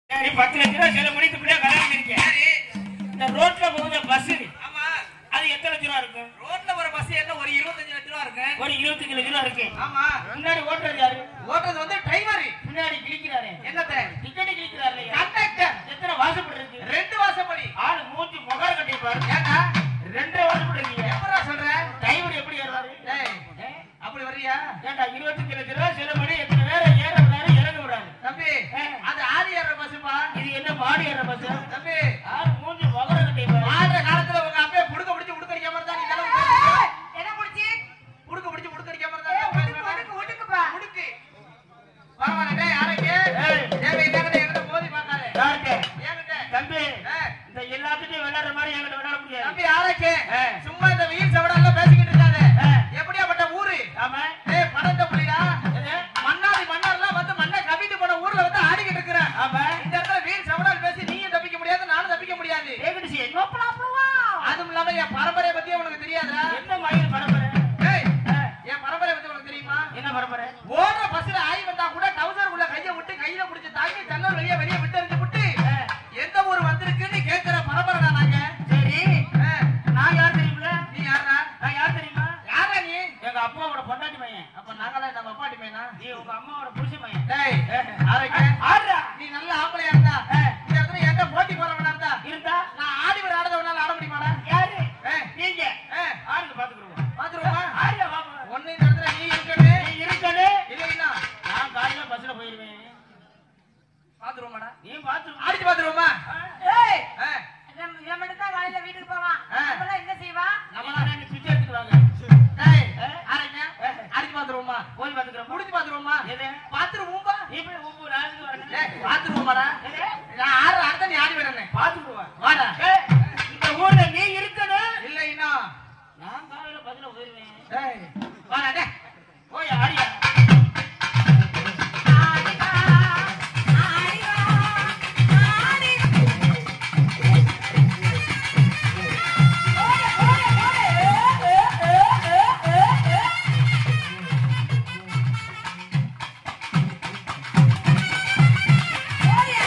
சரி பத்து லட்ச ரூபா செலவு பண்ணி இப்படியே கல்யாணம் இருக்கேன் சரி இந்த ரோட்ல போகுத பஸ் ஆமா அது எத்தனை லட்ச ரூபா இருக்கும் ரோட்ல ஒரு பஸ் என்ன ஒரு இருபத்தஞ்சு லட்ச ரூபா இருக்கு ஒரு இருபத்தஞ்சு லட்ச ரூபா இருக்கு ஆமா முன்னாடி ஓட்டுறது யாரு ஓட்டுறது வந்து டிரைவர் முன்னாடி கிழிக்கிறாரு என்னத்த டிக்கெட் கிழிக்கிறாரு கண்டக்டர் எத்தனை வாசப்படி இருக்கு ரெண்டு வாசப்படி ஆளு மூஞ்சி முகார் கட்டி பாரு ஏண்டா ரெண்டரை வாசப்படி இருக்கீங்க எப்படா சொல்ற டிரைவர் எப்படி ஏறாரு டேய் அப்படி வர்றியா ஏண்டா இருபத்தஞ்சு லட்ச ரூபா செலவு பண்ணி எத்தனை பேரை ஏற விடாரு இறங்க விடாரு தம்பி அது ஆதி ஏற பஸ்ஸுப்பா இது என்ன பாடி ஏற பஸ் தம்பி ஆளு மூஞ்சி முகார் கட்டி பாரு ஆடுற காலத்துல உங்க அப்பே புடுக்க பிடிச்சு உடுக்கடிக்காம இருந்தா நீ இதெல்லாம் பேசுற. என்ன முடிச்சு புடுக்க பிடிச்சு உடுக்கடிக்காம இருந்தா இதெல்லாம் பேசுற. உடுக்கு உடுக்குப்பா உடுக்கு பரவாயில்ல டேய் யாரைக்கு ஏய். தேவை இல்லாத என்கிட்ட மோதி பார்க்காத யார்கிட்ட? என்கிட்ட தம்பி ஏய். இந்த எல்லாத்துட்டையும் விளையாடுற மாதிரி என்கிட்ட விளையாட முடியாது தம்பி யாரைக்கு ஏ. சும்மா இந்த வெயில் சவடால பேசிக்கிட்டு இருக்காத ஏ. எப்படியாப்பட்ட ஊரு ஆமா ஏய் படத்த புள்ளிடா எது? மன்னாடி மன்னர்லாம் வந்து மண்ணை கவிட்டு போன ஊர்ல வந்து ஆடிக்கிட்டு இருக்கிறேன் ஆமா இந்த இடத்துல வீண் சவடால் பேசி நீயும் தப்பிக்க முடியாது நானும் தப்பிக்க முடியாது ஏகடிசி என்ன பலாப்பழமா அதுவும் இல்லாம என் பரம்பரையை பத்தி உனக்கு தெரியாதா என்ன மயில் பரம்பரை ஏய் ஆ, என் பரம்பரை பத்தி உனக்கு தெரியுமா என்ன பரம்பரை ஓடுற பஸ்ல ஆய் வந்தா கூட டவுசர் உள்ள கைய விட்டு கையில புடிச்சு தாங்கி ஜன்னல் வெளியே வெளியே விட்டு விட்டு ஆ, எந்த ஊர் வந்திருக்குன்னு கேக்குற பரம்பரை நாங்க சரி ஆ, நான் யார் தெரியுமில நீ யாரா நான் யார் தெரியுமா யாரா நீ எங்க அப்பாவோட பொண்டாட்டி பையன் அப்ப நாங்களாம் நம்ம அப்பாட்டி பையனா நீ உங்க அம்மாவோட புருஷ பையன் டேய் ஆரோக்கிய ஆடுறா நீ நல்ல ஆம்பளையா இருந்தா ஆ. இந்த இடத்துல எங்க போட்டி போறவனா இருந்தா இருந்தா நான் ஆடி ஒரு ஆடதவனால ஆட முடியுமாடா யாரு ஏய், நீங்க ஏய், ஆடுங்க பாத்துக்கிறோம் பாத்துருவோமா ஆடுறா பாப்பா ஒண்ணு இந்த இடத்துல நீ இருக்கணும் நீ இருக்கனே இல்லைன்னா நான் காலையில பஸ்ல போயிருவேன் பாத்துருவோமாடா நீ பாத்து ஆடிச்சு பாத்துருவோமா ஏய் ஆ, இவன் இவன் மட்டும் தான் காலையில வீட்டுக்கு போவான் ஆ. நம்மளாம் என்ன செய்வான் நம்மளா ரெண்டு பிச்சை எடுத்துருவாங்க டேய் ஆ. ஆரோக்கிய அடிச்சு பாத்துருவோமா போய் பாத்துக்கிறோம் முடிச்சு பாத்துருவோமா எது பாத்துருவோம்பா நீ போய் ஒவ்வொரு நாளுக்கு வரணும் டேய் பாத்துருவோமாடா எது? நான் ஆடுற அடுத்த நீ ஆடி வரணும் பாத்துக்குருவா வாடா ஏய், இந்த ஊர்ல நீ இருக்கணும் இல்ல இன்னும் நான் காலையில பதில போயிருவேன் டேய் வாடா டேய் போய் ஆடியா ஆடிவா ஆடிவா ஆடி ஓடு ஓடு ஓடு ஏ ஏ ஏ ஏ ஏ ஓடியா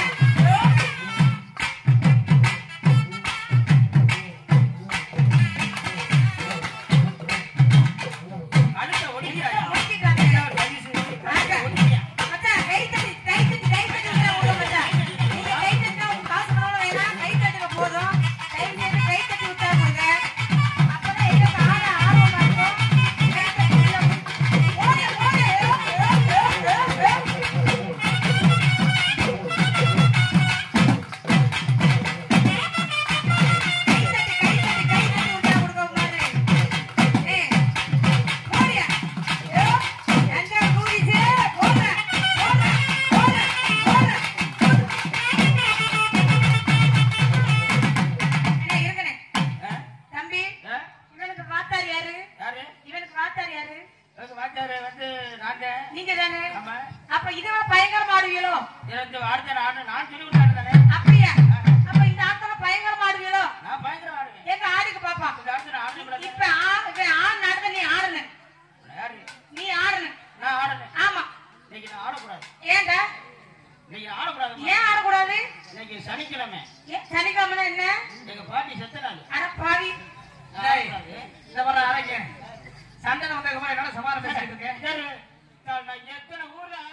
அடுத்த ஒடியா முடிச்சிட்டாங்க மச்சான் கை தட்டி கை தட்டி கை தட்டி விட்டா விடுங்க மச்சான் நீங்க கை தட்டினா உங்க காசு பரவாயில்ல வேணாம் கை தட்டுங்க போதும் தயவு செய்து கை தட்டி விட்டா கொடுங்க அப்பதான் எங்களுக்கு ஆட ஆர்வமா இருக்கும் கை தட்டி விட்டா ஓடு ஓடு ஏ, ஏ, ஏ, ஏ. கை தட்டி கை தட்டி கை தட்டி விட்டா கொடுங்க மாதிரி ஏ ஓடியா ஏ எங்க கூடிச்சு போங்க போங்க போங்க போங்க அண்ணே இருக்கனே தம்பி இவனுக்கு வாத்தார் யாரு யாரு இவனுக்கு வாத்தார் யாரு எங்க வாத்தியாரு வந்து நாங்க நீங்க தானே ஆமா அப்ப இதுவா பயங்கரமா ஆடுவீங்களோ எனக்கு அடுத்த நான் நான் சொல்லி விட்டாரு தானே அப்படியா அப்ப இந்த ஆட்கள பயங்கரமா ஆடுவீங்களோ நான் பயங்கரம் ஆடுவேன் எங்க ஆடுக்கு பாப்பா இந்த அடுத்த நான் ஆடுவேன் இப்ப ஆ- இப்ப ஆண் நடந்த நீ ஆடணும் யாரு நீ ஆடணும் நான் ஆடுனேன் ஆமா இன்னைக்கு நான் ஆடக்கூடாது ஏன்டா இன்னைக்கு நான் ஆடக்கூடாது ஏன் ஆடக்கூடாது இன்னைக்கு சனிக்கிழமை ஏன் சனிக்கிழமை என்ன எங்க பாட்டி செத்த நாள் அட பாவி நான் டேய் ஆடக்கூடாது. இந்த வர ஆரோக்கிய சண்டை வந்ததுக்கு அப்புறம் என்னோட சமாதானம் பேசிட்டு இருக்கேன் சரி, நான் நான் எத்தனை ஊர்ல